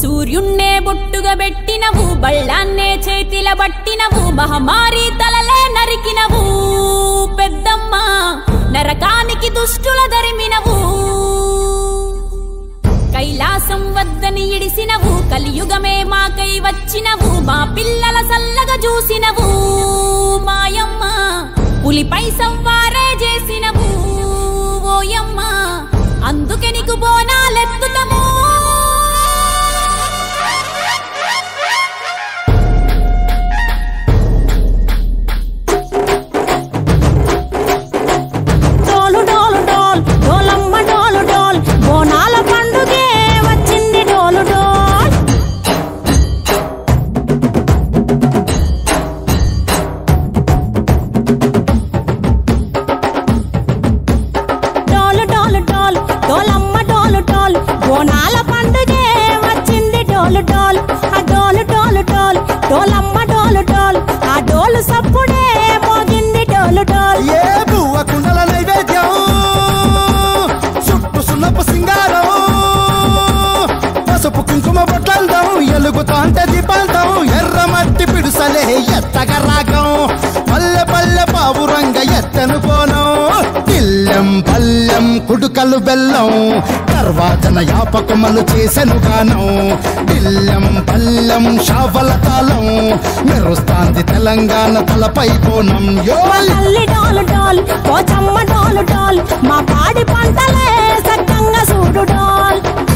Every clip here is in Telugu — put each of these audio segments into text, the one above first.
సూర్యున్నే బొట్టుగా పెట్టినవు బళ్ళాన్నే చేతిల పట్టినవు మహమారి తలలే నరికినవు పెద్దమ్మ నరకానికి దుష్టుల దరిమినవు కైలాసం వద్దని ఇడిసినవు కలియుగమే మాకై వచ్చినవు మా పిల్లల సల్లగా చూసినవు మాయమ్మ పులిపై సవ్వారే చేసినవు ఓయమ్మ అందుకే నీకు బోనాలెత్తుతము డోలు డోలు డోల్ డోలమ్మ డోలు డోల్ బోనాల పండుగే వచ్చింది డోలు డోల్ డోలు డోలు డోల్ డోలమ్మ డోలు డోల్ బోనాల పండుగే వచ్చింది డోలు డోల్ ఆ డోలు డోలు డోల్ డోలమ్మ డోలు డోల్ ఆ డోలు సప్పుడే మోగింది డోలు డోల్ ఏ బువ్వ కుండల నైవేద్యం చుట్టు సున్నపు సింగారం పసుపు కుంకుమ బొట్లందం ఎలుగుతాంటే దీపాంతం ఎర్ర మట్టి పిడుసలే ఎత్తగ రాగం పల్లె పల్లె పావురంగ ఎత్తను పోనం ఇల్లెం పల్లెం కుడుకలు బెల్లం తర్వాతన యాపకమలు చేసెను గానం ఇల్లెం పల్లెం షావల తాళం మెరుస్తాంది తెలంగాణ తలపై కోణం మా యోల్ తల్లి డోలు డోల్ పోచమ్మ డోలు డోల్ మా పాడి పంటలే సక్కంగా చూడు డోల్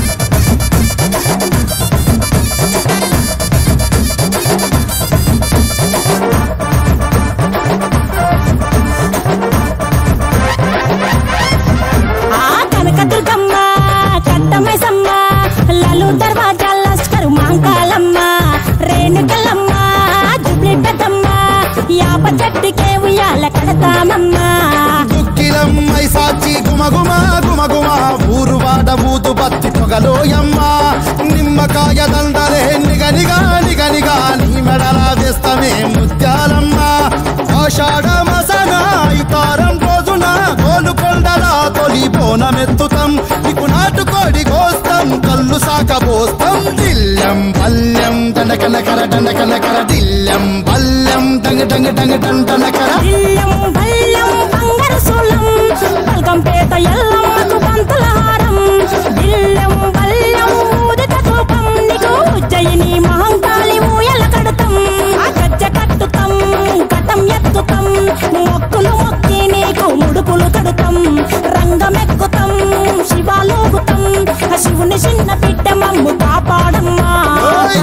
ఆ కనక దుర్గమ్మ కట్టమైసమ్మ లలు దర్వాజా లస్కరు మాంకాలమ్మ రేణుకలమ్మ జుబ్లి పెద్దమ్మ యాప చెట్టుకే ఉయ్యాల కడతామమ్మ దుక్కిలమ్మై సాచి గుమగుమ గుమగుమ ఊరు వాడ ఊదు బత్తి పొగలోయమ్మ నిమ్మకాయ దండలే నిగనిగా నిగనిగా నీ మెడల వేస్తమే ముత్యాలమ్మ ఆషాఢ మసన ఇతారం రోజున గోలుకొండల తొలి బోనమెత్తుతాం నీకు నాటుకోడి కోస్తాం కళ్ళు సాకబోస్తాం దిల్లం పల్లెం దండకనకర దండకనకర దిల్లం పల్లెం డంగ డంగ డంగ డండనకర ఇల్లం బల్లం బంగారు సూలం బల్గం పేట ఎల్లమ్మకు పంతుల హారం ఇల్లం బల్లం ఊదిత ధూపం నీకు ఉజ్జయిని మహంకాళి ఊయల కడతాం ఆ గజ్జ కట్టుతాం కటం ఎత్తుతాం మొక్కులు మొక్కి నీకు ముడుపులు కడుతాం రంగమెక్కుతాం శివాలోగుతాం ఆ శివుని చిన్న బిడ్డ మమ్ము కాపాడమ్మా ఓయ్!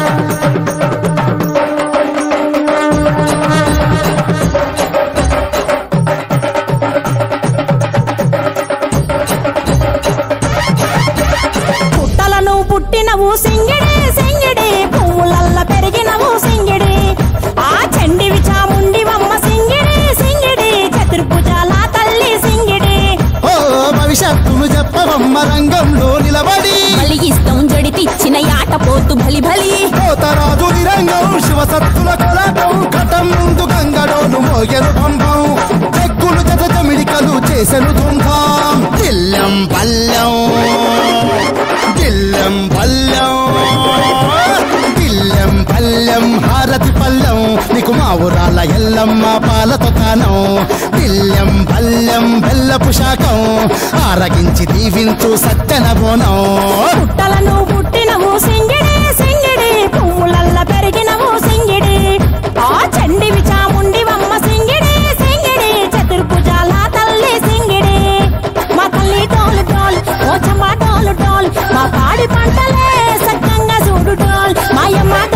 పుట్టలను పుట్టినవు సింగిడి సింగిడి పువ్వులల్ల పెరిగినవు సింగిడి ఆ చండివి చాముండివమ్మ సింగిడి సింగిడి చతుర్భుజాల తల్లి సింగిడి ఓ భవిష్యత్తును చెప్పవమ్మ రంగంలో నిలబడి బలిగిస్తాం జడితిచ్చిన యాట పోతు బలి బలి పోతరాజు రంగం శివసత్తుల కొలాటం కటం ముందు గంగడోను మోగెను పంపం చెక్కులు జత జమిడికలు చేసెను ధుంధాం దిల్లం పల్లెం దిల్లం పల్లెం దిల్లం పల్లెం హారతి పల్లెం నీకు మా ఊరాల ఎల్లమ్మ పాలతో కానం దిల్లం పల్లెం బెల్లపు శాఖం ఆరగించి దీవించు సత్తెన బోనం పుట్టలను పుట్టినవు సింగిడి సింగిడి పువ్వులల్ల పెరిగినవు సింగిడి ఆ చండివి చాముండివమ్మ సింగిడి సింగిడి చతుర్భుజాల తల్లి సింగిడి మా తల్లి డోలు డోల్ ఓచమ్మ డోలు డోల్ మా పాడి పంటలే సక్కంగా చూడు డోల్ మాయమ్మ